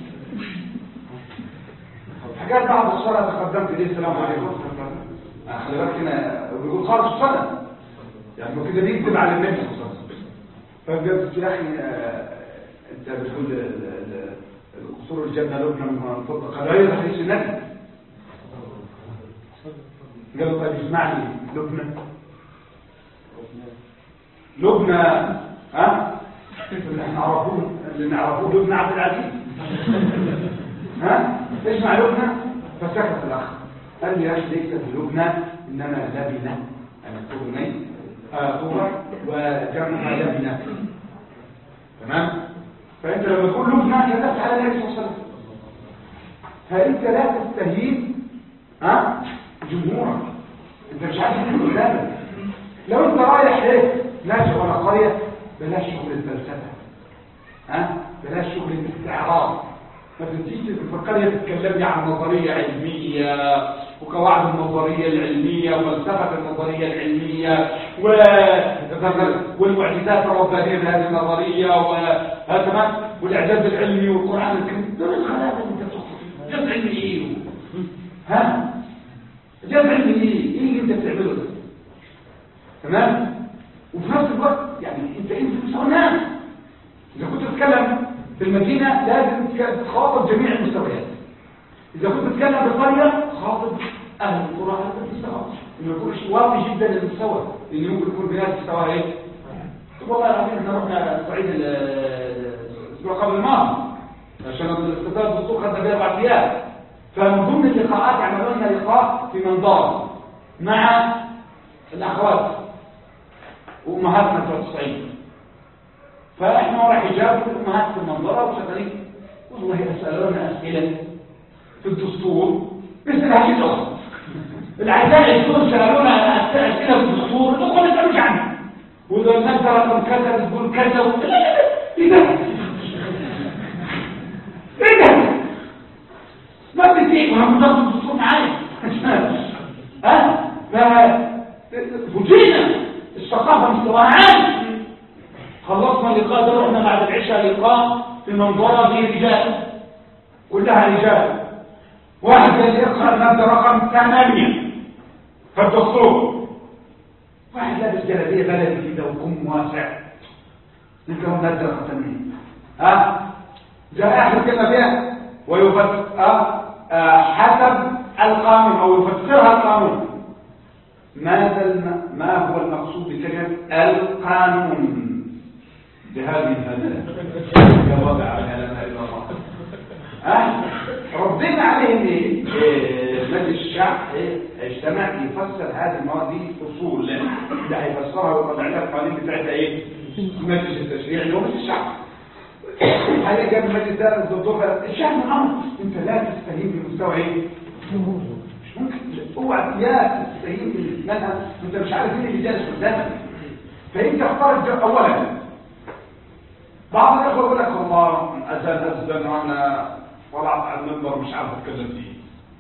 حكايه بعد الصلاه تقدمت ليه السلام عليكم خلي بالك هنا بيقول خالص الصلاه يعني هو كده بيكذب على النبي صلى الله عليه وسلم فقلت يا اخي آه، انت بتقول ال- ال- قصور الجنه لبنى من فضه قال ايوه حديث النبي قال له طيب اسمعني لبنى لبنى ها اللي احنا نعرفوه اللي نعرفوه لبنى عبد العزيز ها اسمع لبنى فسكت الاخ قال لي يا اخي ليس بلبنى انما لبنى انا طولني طول وجمعها لبنى تمام فانت لما تقول لبنى كذبت على النبي صلى الله عليه وسلم فانت لا تستهين ها جمهورك انت مش عارف تقول قدامك لو انت رايح ايه ناشئ ولا قريه بلاش شغل الفلسفه ها بلاش شغل الاستعراض ما تجيش في القريه تتكلمي عن نظريه علميه وقواعد النظريه العلميه وفلسفه النظريه العلميه و... والمعجزات الربانيه لهذه النظريه وهذا تمام والاعجاز العلمي والقران الكريم دول الخلايا اللي انت بتحطها جزء علمي ايه ها جزء علمي ايه ايه اللي انت بتعمله ده تمام وفي نفس الوقت يعني انت انت مستوى الناس اذا كنت تتكلم في المدينه لازم تخاطب جميع المستويات اذا كنت تتكلم في القريه خاطب اهل القرى على هذا المستوى انه يكون شيء واطي جدا للمستوى لانه ممكن يكون بناس مستوى ايه طب والله العظيم احنا رحنا صعيد ال- الاسبوع قبل الماضي عشان الاستضافه الدكتور خدنا بيه اربع ايام فمن ضمن اللقاءات عملوا لنا لقاء في منظار مع الاخوات وامهاتنا بتوع الصعيد فاحنا ورا حجاب الامهات في المنظره وشغالين والله يسالونا اسئله في الدستور مثل هذه الاخرى الاعداء يقولون سالونا اسئله في الدستور نقول ما نسالوش عنها واذا الناس رقم كذا بتقول كذا و- لا لا لا ايه ده؟ ايه ده؟ ما بتتيق وهم ضغط الدستور معايا ها؟ فوجئنا الثقافه مستواها عالي خلصنا اللقاء ده رحنا بعد العشاء لقاء في منظرة فيه رجال كلها رجال واحد قال لي اقرا الماده رقم ثمانية في الدستور واحد لابس جلابيه بلدي كده وكم واسع نقرا الماده رقم ثمانية ها جاء اخر كلمه فيها ويفسر آه آه حسب القانون او يفسرها القانون ماذا الم... ما هو المقصود بكلمه القانون بهذه المادة جواب على كلام الا الله ها ردينا عليه ان إيه، مجلس الشعب إيه، اجتمع يفسر هذه المواد دي اصول اللي هيفسرها ويطلع لها القوانين بتاعتها ايه مجلس التشريع اللي هو مجلس الشعب حاجه جاب المجلس ده الدكتور الشعب امر انت لا تستهين بمستوى ايه مش ممكن اوعى يا تستهين منها انت مش عارف مين اللي جالس قدامك فانت اختار الج- اولا بعض الاخوه يقول لك والله اذان اذن وانا طلعت على المنبر مش عارف اتكلم فيه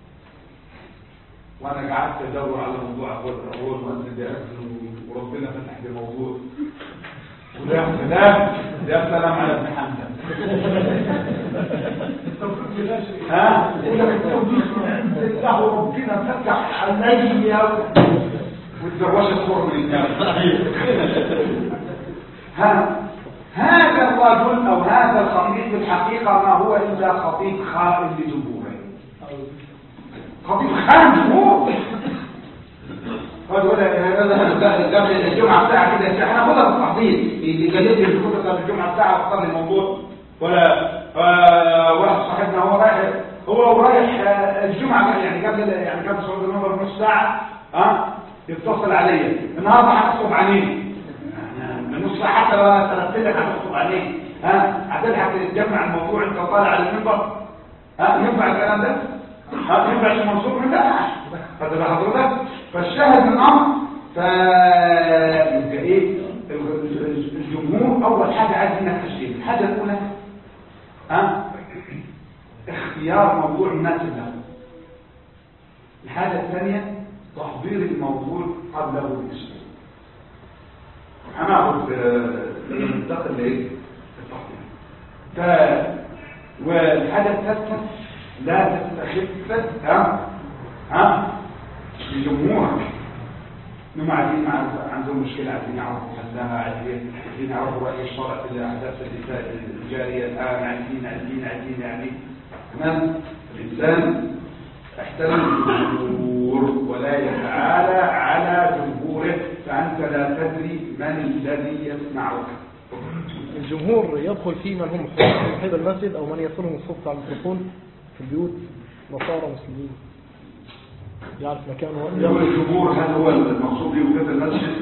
وانا قعدت ادور على موضوع اول اول مؤذن ده وربنا فتح لي موضوع ويا سلام يا سلام على ابن حمزه ها يقول لك التوفيق من عند الله وربنا فتح علي والدروشه تخر من الناس ها هذا الرجل او هذا الخطيب في الحقيقه ما هو الا خطيب خائن لجمهوره خطيب خائن جمهور قال قبل الجمعه بتاعه كده احنا خدها في التحضير اللي كلمني في الكتب قبل الجمعه بتاعه واختار لي الموضوع ولا آه، واحد صاحبنا هو رايح هو رايح آه، الجمعه يعني قبل يعني قبل صعود المنبر بنص ساعه ها يتصل عليا النهارده هخطب عليه من نص ساعه حتى لو انا سلفت لك هتخطب عليه ها هتلحق تجمع الموضوع انت طالع على المنبر ها ينفع الكلام ده؟ ها ينفع يا منصور من ده؟ هذا بقى حضرتك فالشاهد من الامر ف يبقى ايه الجمهور اول حاجه عايز منك تشكيل الحاجه الاولى ها اختيار موضوع مناسب له الحاجه الثانيه تحضير الموضوع قبله باسبوع هناخد ننتقل لايه التحضير ف والحاجه الثالثه لا تستخف ها ها بجمهورك انهم عايزين يعرفوا- عندهم مشكله عايزين يعرفوا حلها عايزين عايزين يعرفوا راي الشرع في الاحداث اللي- الجاريه الان عايزين عايزين عايزين عايزين تمام الانسان احترم الجمهور ولا يتعالى على جمهوره فانت لا تدري من الذي يسمعك الجمهور يدخل فيه من هم صاحب المسجد أو من يصلهم الصوت على الميكروفون في البيوت نصارى مسلمين يعرف مكانه يوم الجمهور هل هو المقصود به في المسجد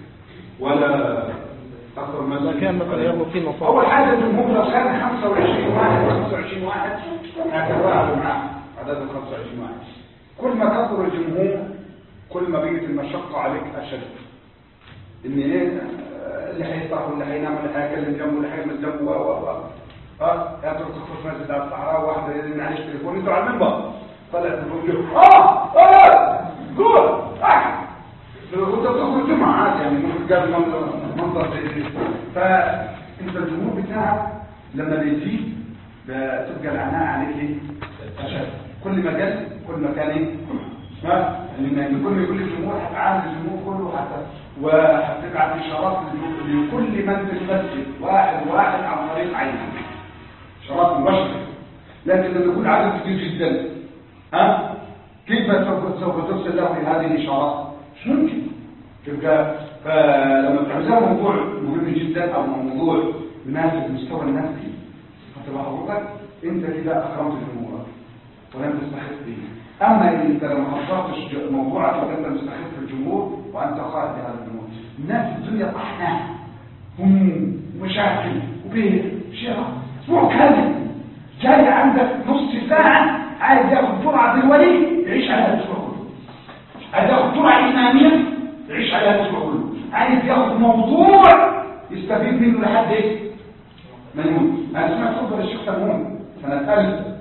ولا اكثر إذا مسجد كان مثلا يغلط فيه اول نصارى حاجه الجمهور لو كان 25 واحد 25 واحد هتفاعلوا معاه عدد ال 25 واحد كل ما كثر الجمهور كل ما بقت المشقه عليك اشد ان ايه آه، اللي هيطلع واللي هينام واللي هيكلم جنبه واللي هيعمل جنبه و و و اه يا ترى تدخل في مسجد على الصحراء واحده يرن عليك تليفون انتوا على المنبر طلع التليفون له اه اه قول اه وانت بتخرج جمعة عادي يعني ممكن قبل منظر منظر زي دي فانت الجمهور بتاعك لما بيزيد بتبقى العناء عليك ايه؟ أشد. كل ما قل كل ما كان ايه؟ ها؟ لان كل ما يقول الجمهور هتعامل الجمهور كله حتى وهتبعت اشارات لكل من في المسجد واحد واحد عن طريق عينه اشارات مباشره لكن لما يكون عدد كبير جدا ها كيف سوف سوف ترسل له هذه الاشارات مش ممكن تبقى فلما تعملها موضوع مهم جدا او موضوع يناسب مستوى النفسي هتبقى حضرتك انت كده اكرمت جمهورك ولم تستخف به اما ان انت لو ما حصلتش ج- موضوعك وانت مستخف في الجمهور وانت خارج هذا الجمهور الناس في الدنيا طحنه هموم ومشاكل وبيت شراء اسبوع كامل جاي عندك نص ساعه عايز ياخد جرعه بالولي يعيش على الاسبوع كله عايز ياخد جرعه ايمانيه يعيش عليها الاسبوع كله عايز ياخد موضوع يستفيد منه لحد ايه ما يموت انا سمعت خطبه للشيخ سلمون سنه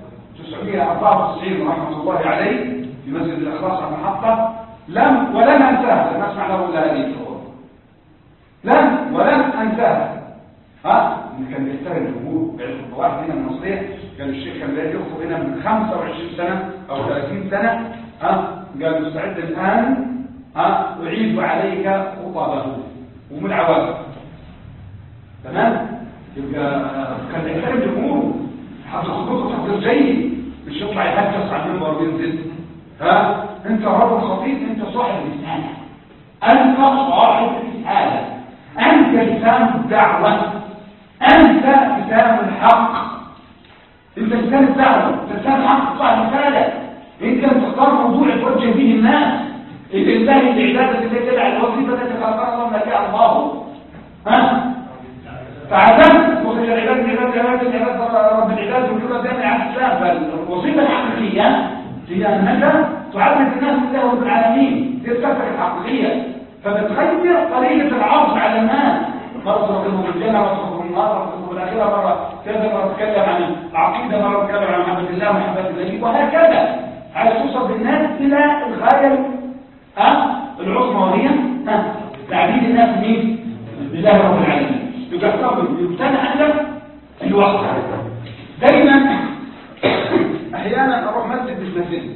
1994 رحمه الله عليه في مسجد الاخلاص على المحطه لم ولم انساها لم اسمع له الا هذه الخطبه لم ولم انساها ها ان كان بيحترم الجمهور بيعرف واحد هنا من المصرية قال الشيخ كان بيجي يخطب هنا من 25 سنه او 30 سنه ها قال مستعد الان ها اعيد عليك خطبه ومن عوامل تمام يبقى كان يحترم الجمهور حتى خطوته تحضير جيد مش يطلع يهجس على المنبر وينزل ها انت رجل خطيب انت صاحب رساله انت صاحب رساله انت لسان الدعوه انت لسان الحق انت لسان الدعوه انت لسان الحق صاحب رساله انت اللي تختار موضوع توجه به الناس لله العباده التي تدعى الوظيفه التي خلقها الله لك الله ها فعدم وصل العباد العباد العباد العباد رب العباد وكل ذلك على الاسلام فالوظيفه الحقيقيه هي انك تعرف الناس بالله رب العالمين دي الفكره الحقيقيه فبتغير طريقه العرض على الناس مره تخطبهم الجنه مره تخطبهم النار مره تخطبهم الاخره مره كذا مره تتكلم عن العقيده مره تتكلم عن محبه الله ومحبه النبي وهكذا على توصل بالناس الى الغايه ها العظمى وهي ها تعبيد الناس مين بالله رب العالمين يقطعوا يبتنى عندك الوقت دايما احيانا اروح مسجد المسجد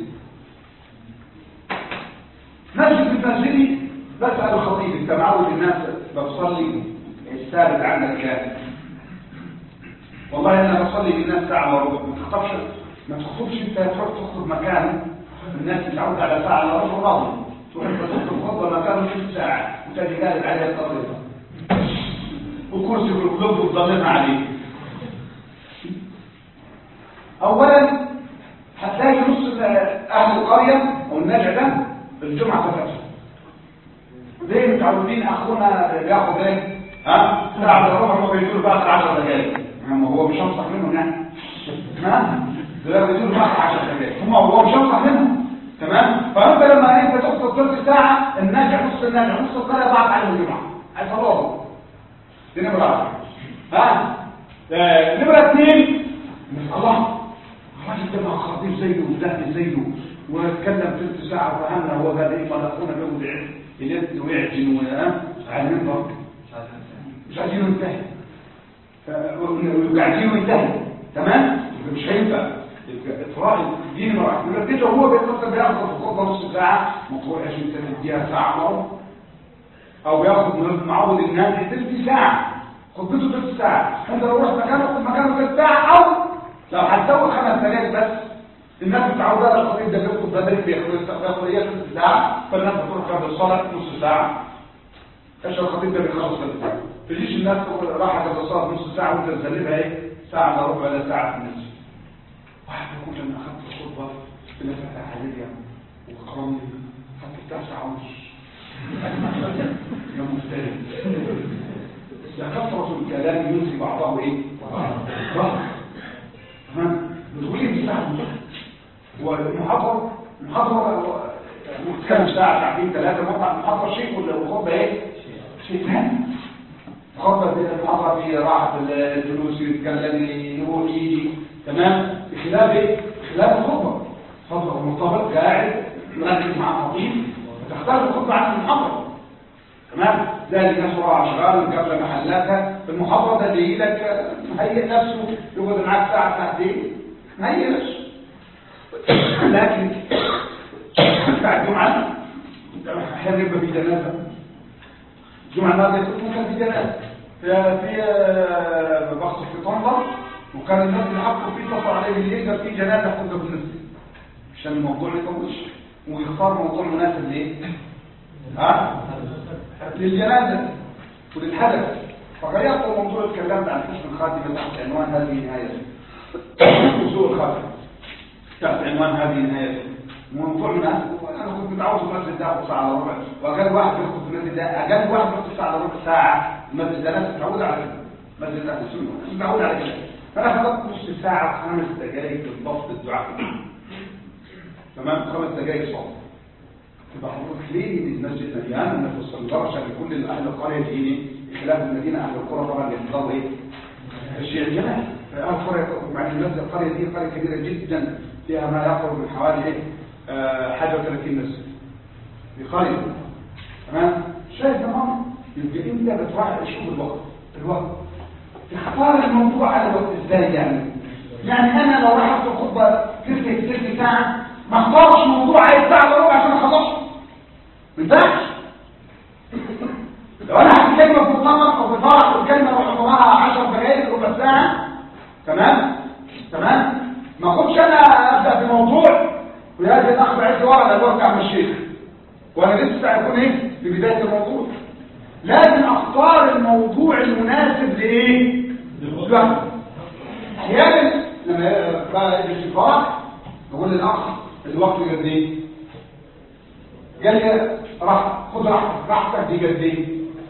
مسجد المسجد بسأل الخطيب انت معود الناس بصلي الثابت عندك كام والله انا بصلي بالناس ساعه وربع ما تخطبش ما تخطبش انت تروح تخطب مكان الناس متعوده على ساعه الا ربع راضي تروح تخطب خطبه مكانه نص ساعه وتجي قاعد عليها الترابيزه وكرسي في القلوب وتضلمها عليه اولا هتلاقي نص اهل القريه او النجع ده الجمعه فتحوا ليه متعودين اخونا بياخد ايه ها ساعه الا ربع ما بيقولوا بقى 10 دقائق ما هو مش انصح منهم يعني ها ده بيقولوا بقى 10 دقائق هم هو مش انصح منهم تمام فانت لما انت تخطب ثلث ساعه الناجع نص الناجع نص القريه بعد عليهم الجمعه هيصلوا دي نمرة واحد ها آه، نمرة اثنين الله الراجل ده بقى خطيب زيه وزهد زيه واتكلم ثلث ساعة وفهمنا هو قال ايه ما اخونا بيقعد يلد ويعجن وها على المنبر مش عايزين ينتهي وقاعدين ينتهي تمام مش هينفع اطراء دي نمرة واحد نمرة اثنين هو بيتصل بياخد في الخطبة نص ساعة ما تروحش انت تديها ساعة ورا او بياخد من معود الناس تلت ساعه خطته تلت ساعه انت لو رحت مكانه خد مكانه تلت ساعه او لو هتسوي خمس دقايق بس الناس متعوده على الخطيب ده بياخد بدري بياخد بياخد ايه تلت ساعه فالناس بتروح قبل الصلاه نص ساعه ايش الخطيب ده بيخلص تلت ساعه تجيش الناس تقول راحت قبل الصلاه نص ساعه وانت تسلمها ايه ساعه الا ربع ولا ساعه في المسجد واحد يقول لما اخذت الخطبه اللي فتح عليا وكرمني خدت بتاع ساعه ونص يا مفترض لكثرة الكلام ينسي بعضه ايه؟ بعض ها؟ بتقول لي دي ساعة ونص والمحاضرة المحاضرة متكلم ساعة ساعتين ثلاثة مقطع المحاضرة شيء والخطبة ايه؟ شيء ثاني الخطبة دي المحاضرة في راحة الفلوس يتكلم يروح يجي تمام بخلاف ايه؟ بخلاف الخطبة خطبة مرتبط قاعد مركز مع الخطيب تختار الخطبة عن المحاضرة تمام زي الناس وراء اشغال قبل محلاتها المحاضرة ده اللي لك مهيئ نفسه يقعد معاك ساعة ساعتين مهيئ نفسه لكن بتاع الجمعة احيانا يبقى في جنازة الجمعة الماضية ممكن في جنازة في في بخص في طنطا وكان الناس اللي حقوا فيه اتصل عليه الليل قال في جنازة خدها بالنسبة عشان الموضوع ما يطولش ويختار موضوع مناسب ليه؟ ها؟ للجنازة وللحدث فغيرت الموضوع اتكلمت عن حسن الخاتمة تحت عنوان هذه نهايته وسوء الخاتمة تحت عنوان هذه نهايته موضوع مناسب انا كنت متعود في المسجد ده اخد ساعة الا ربع واقل واحد بياخد في المسجد ده اقل واحد بياخد ساعة الا ربع ساعة المسجد ده ناس متعود على كده مسجد اهل السنة متعود على كده فانا خدت نص ساعة خمس دقائق بالضبط الدعاء تمام خمس دقائق صوت تبقى حضرتك ليه ان المسجد مليان النبي صلى الله عليه وسلم كل اهل القريه دي خلاف المدينه اهل القرى طبعا يفضلوا ايه تشجيع الجماعه اهل القريه مع ان المسجد القريه دي قريه كبيره جدا فيها ما يقرب من حوالي ايه آه حاجه و30 مسجد في قريه تمام شايف يا ماما يبقى انت بتراعي شوف الوقت الوقت تختار الموضوع على الوقت ازاي يعني يعني انا لو راح اخد خطبه تلت تلت ساعه ما اختارش موضوع عايز ساعه الا ربع عشان اخلصه ما ينفعش لو انا هحكي كلمه في مؤتمر او في فرح والكلمه اروح وراها 10 دقائق ربع ساعه تمام تمام ما اخدش انا ابدا في موضوع ويجي الاخ بعد ورا ده ارجع من الشيخ وانا لسه هيكون ايه في بدايه الموضوع لازم اختار الموضوع المناسب لايه للوقت احيانا لما بقى يجي الفرح بقول للاخ الوقت قد ايه قال لي راح خد راحتك راحتك دي قد ايه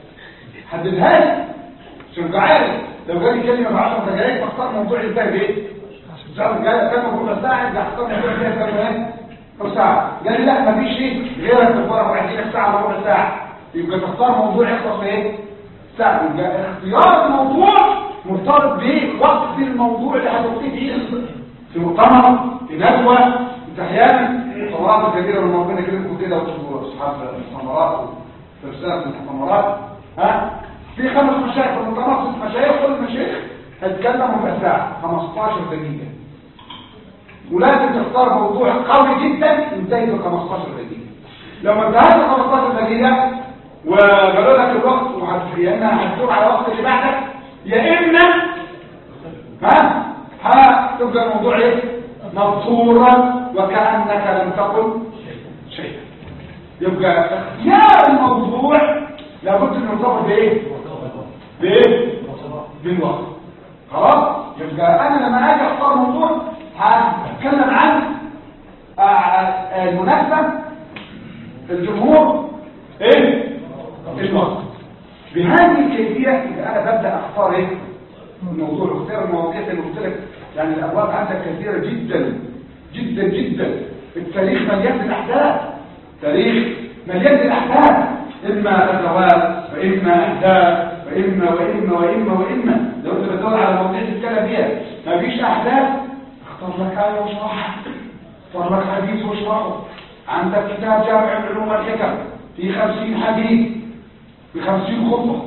حددها لي عشان عارف لو جالي كلمه ب 10 دقائق بختار موضوع ينتهي بايه؟ شهر جاي كلمه ربع ساعه يبقى هختار موضوع ينتهي كام ايه؟ ربع ساعه قال لي لا مفيش شيء غيرك تختار وعدينك ساعه ولا ربع ساعه يبقى تختار موضوع يخلص في ايه؟ ساعه يبقى اختيار الموضوع مرتبط بوقت الموضوع اللي هتوقيه فيه في مؤتمر في ندوه انت احيانا المؤتمرات الكبيره من ربنا كلمكم كده وتشوفوا اصحاب المؤتمرات وتفسيرات المؤتمرات ها في خمس مشايخ في المؤتمر ست مشايخ كل المشايخ هيتكلموا ربع ساعه 15 دقيقه ولازم تختار موضوع قوي جدا ينتهي ب 15 دقيقه لو ما انتهاش ب 15 دقيقه وقالوا لك الوقت وهت- يا اما هتدور على وقت اللي بعدك يا اما ها هتبقى الموضوع ايه مبصورا وكانك لم تقل شيئا يبقى اختيار الموضوع لابد انه يرتبط بايه بايه بالوقت خلاص يبقى انا لما اجي اختار موضوع هتكلم عن آه، آه، المناسبه الجمهور ايه الوقت بهذه الكيفيه يبقى انا ببدا اختار ايه الموضوع اختيار المواضيع زي ما قلت لك يعني الابواب عندك كثيره جدا جدا جدا التاريخ مليان بالاحداث تاريخ مليان بالاحداث اما غزوات واما احداث واما واما واما واما لو انت بتدور على مواضيع تتكلم فيها ما فيش احداث اختار لك ايه واشرحها اختار لك حديث واشرحه عندك كتاب جامع العلوم والحكم في خمسين حديث في خمسين خطبه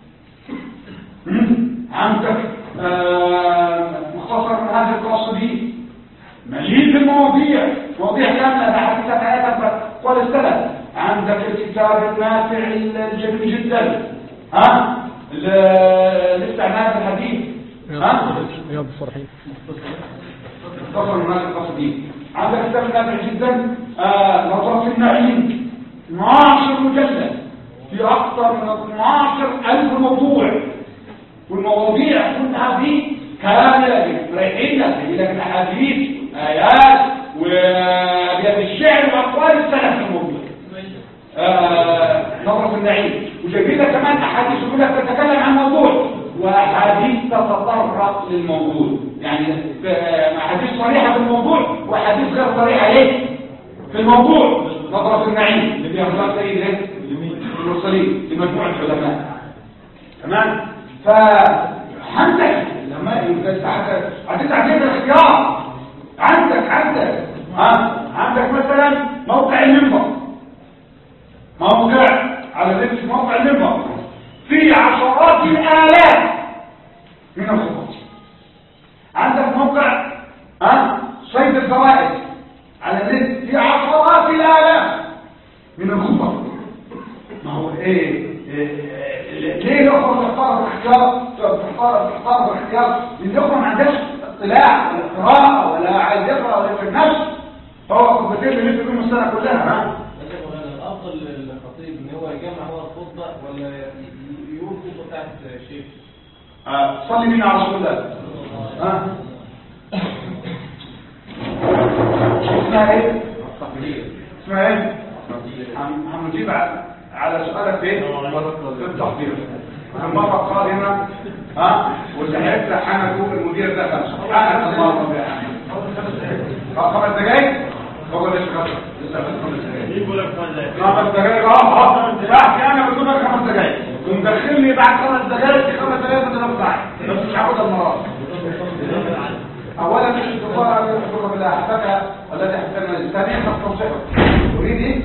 مم؟ عندك آه، مختصر منهاج القاصدين مليء بالمواضيع مواضيع كامله بحديثة حياتك طول السنه عندك عندك الكتاب النافع الجميل جدا ها ال- الاستعمال الحديث ها رياض الصالحين مختصر المناسك القصدين عندك كتاب نافع جدا آه نظرة النعيم 12 مجلد في أكثر من 12 ألف موضوع والمواضيع كلها دي كاملة رايحين لك يجي لك الأحاديث آيات وأبيات الشعر وأقوال السلف في الموضوع آه، نظرة النعيم وجايبين لك كمان أحاديث يقول لك تتكلم عن موضوع وأحاديث تتطرق للموضوع يعني آه، أحاديث صريحة في الموضوع وأحاديث غير صريحة إيه؟ في الموضوع نظرة النعيم اللي بيأخذها سيد إيه؟ المرسلين لمجموعة العلماء تمام فعندك لما انت عندك عندك عندك الاختيار عندك عندك ها عندك مثلا موقع المنبر موقع على ذكر موقع المنبر في عشرات الالاف من الخطط عندك موقع ها صيد الفوائد على النت في عشرات الالاف من الخطط ما هو ايه, إيه ليه الاخوه تختار باختيار تختار تختار باختيار لان الاخوه ما عندهاش اطلاع ولا قراءه ولا عايز يقرا ولا يفهم نفسه هو خطبتين اللي بيهم السنه كلها ها بس يا مولانا الافضل للخطيب ان هو يجمع هو الخطبه ولا يقول الخطبه بتاعت الشيخ آه، صلي بينا على رسول الله ها اسمها ايه اسمها ايه هن- هنجيب ع- على سؤالك فين في التحضير المرة القادمة ها واللي هيفتح حنكه المدير ده سبحانك اللهم وبحمدك آه، خمس دقايق هو ليش خمس لسه بس خمس دقايق خمس دقايق اه اه ساعتي انا بقول لك خمس دقايق ومدخلني بعد خمس دقايق في خمس دقايق من نص ساعه بس مش هاخدها المرات اولا مش الكفار يذكر بالله حسبها والذي حسبنا ثانيا تستنصحه تريد ايه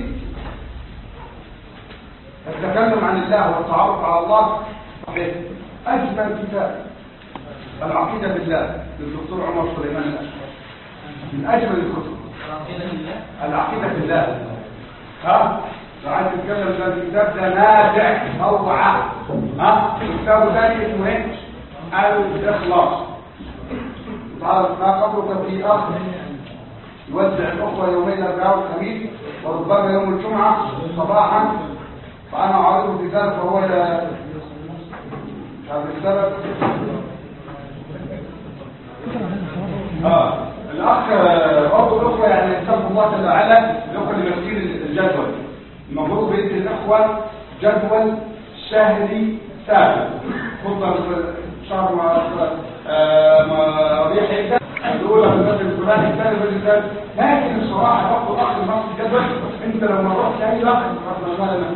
التكلم عن الله والتعرف على الله صحيح اجمل كتاب العقيده بالله للدكتور عمر سليمان الاشقر من اجمل الكتب العقيده بالله ها لو عايز تتكلم في هذا الكتاب ده نافع روعه ها الكتاب ثاني اسمه ايه الاخلاص تعرف ما قبلك في اخ يوزع الاخوه يومين الاربعاء والخميس وربما يوم الجمعه صباحا فانا اعرضه في ذلك وهو لا مش عارف السبب اه الاخ برضه الاخوه يعني يتقوا الله جل وعلا الاخوه اللي ماسكين الجدول المفروض بيدي الاخوه جدول شهري ثابت خطه شهر ما آه، ما ربيع هيبدا الاولى في البلد الفلاني الثاني في البلد الثاني لكن الصراحه برضه الاخ المصري جدول انت لو ما رحت اي واحد